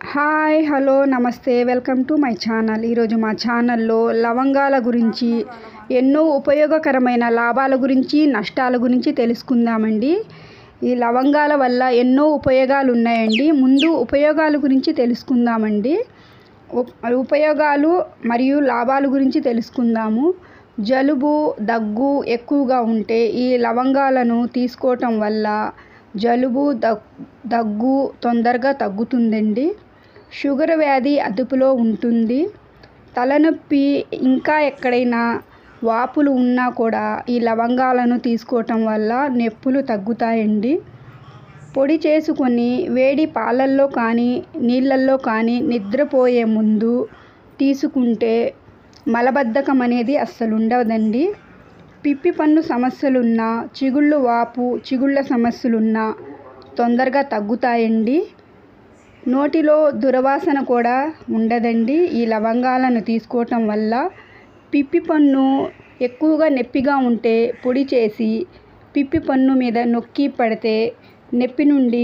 hi hello నమస్తే welcome to my channel ఈరోజు మా ఛానల్లో లవంగాల గురించి ఎన్నో ఉపయోగకరమైన లాభాల గురించి నష్టాల గురించి తెలుసుకుందామండి ఈ లవంగాల వల్ల ఎన్నో ఉపయోగాలు ఉన్నాయండి ముందు ఉపయోగాల గురించి తెలుసుకుందామండి ఉప్- ఉపయోగాలు మరియు లాభాల గురించి తెలుసుకుందాము జలుబు దగ్గు ఎక్కువగా ఉంటే ఈ లవంగాలను తీసుకోవటం వల్ల జలుబు దగ్ దగ్గు తొందరగా తగ్గుతుందండి షుగర్ వ్యాధి అదుపులో ఉంటుంది తలనొప్పి ఇంకా ఎక్కడైనా వాపులు ఉన్నా కూడా ఈ లవంగాలను తీసుకోవటం వల్ల నొప్పులు తగ్గుతాయండి పొడి చేసుకొని వేడి పాలల్లో కానీ నీళ్ళల్లో కానీ నిద్రపోయే ముందు తీసుకుంటే మలబద్ధకం అనేది అస్సలు ఉండదండి పిప్పి పన్ను సమస్యలున్నా చిగుళ్ళు వాపు చిగుళ్ళ సమస్యలున్నా తొందరగా తగ్గుతాయండి నోటిలో దుర్వాసన కూడా ఉండదండి ఈ లవంగాలను తీసుకోవటం వల్ల పిప్పి పన్ను ఎక్కువగా నొప్పిగా ఉంటే పొడి చేసి పిప్పి పన్ను మీద నొక్కి పడితే నొప్పి నుండి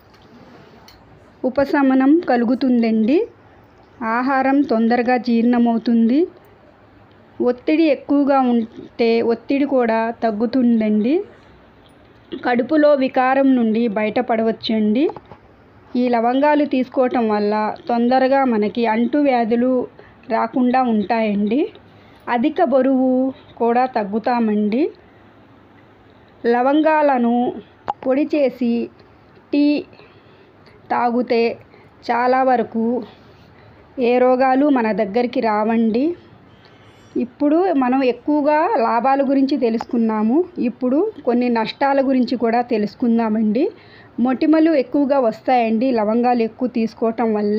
ఉపశమనం కలుగుతుందండి ఆహారం తొందరగా జీర్ణమవుతుంది ఒత్తిడి ఎక్కువగా ఉంటే ఒత్తిడి కూడా తగ్గుతుందండి కడుపులో వికారం నుండి బయటపడవచ్చండి ఈ లవంగాలు తీసుకోవటం వల్ల తొందరగా మనకి అంటువ్యాధులు రాకుండా ఉంటాయండి అధిక బరువు కూడా తగ్గుతామండి లవంగాలను పొడి చేసి టీ తాగితే చాలా వరకు ఏ రోగాలు మన దగ్గరికి రావండి ఇప్పుడు మనం ఎక్కువగా లాభాల గురించి తెలుసుకున్నాము ఇప్పుడు కొన్ని నష్టాల గురించి కూడా తెలుసుకుందామండి మొటిమలు ఎక్కువగా వస్తాయండి లవంగాలు ఎక్కువ తీసుకోవటం వల్ల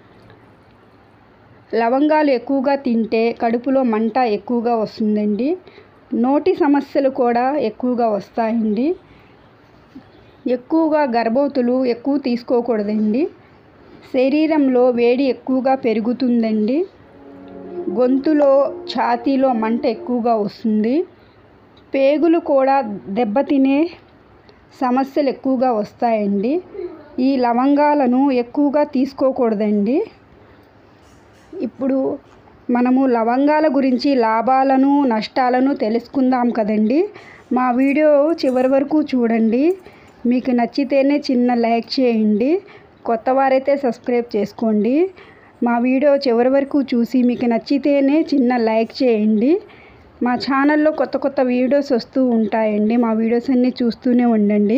లవంగాలు ఎక్కువగా తింటే కడుపులో మంట ఎక్కువగా వస్తుందండి నోటి సమస్యలు కూడా ఎక్కువగా వస్తాయండి ఎక్కువగా గర్భవతులు ఎక్కువ తీసుకోకూడదండి శరీరంలో వేడి ఎక్కువగా పెరుగుతుందండి గొంతులో ఛాతీలో మంట ఎక్కువగా వస్తుంది పేగులు కూడా దెబ్బతినే సమస్యలు ఎక్కువగా వస్తాయండి ఈ లవంగాలను ఎక్కువగా తీసుకోకూడదండి ఇప్పుడు మనము లవంగాల గురించి లాభాలను నష్టాలను తెలుసుకుందాం కదండి మా వీడియో చివరి వరకు చూడండి మీకు నచ్చితేనే చిన్న లైక్ చేయండి కొత్త వారైతే సబ్స్క్రైబ్ చేసుకోండి మా వీడియో చివరి వరకు చూసి మీకు నచ్చితేనే చిన్న లైక్ చేయండి మా ఛానల్లో కొత్త కొత్త వీడియోస్ వస్తూ ఉంటాయండి మా వీడియోస్ అన్నీ చూస్తూనే ఉండండి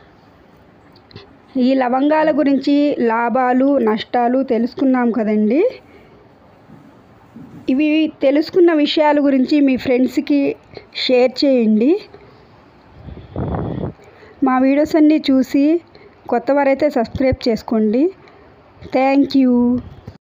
ఈ లవంగాల గురించి లాభాలు నష్టాలు తెలుసుకున్నాం కదండి ఇవి తెలుసుకున్న విషయాల గురించి మీ ఫ్రెండ్స్కి షేర్ చేయండి మా వీడియోస్ అన్నీ చూసి కొత్త వారైతే సబ్స్క్రైబ్ చేసుకోండి థ్యాంక్ యూ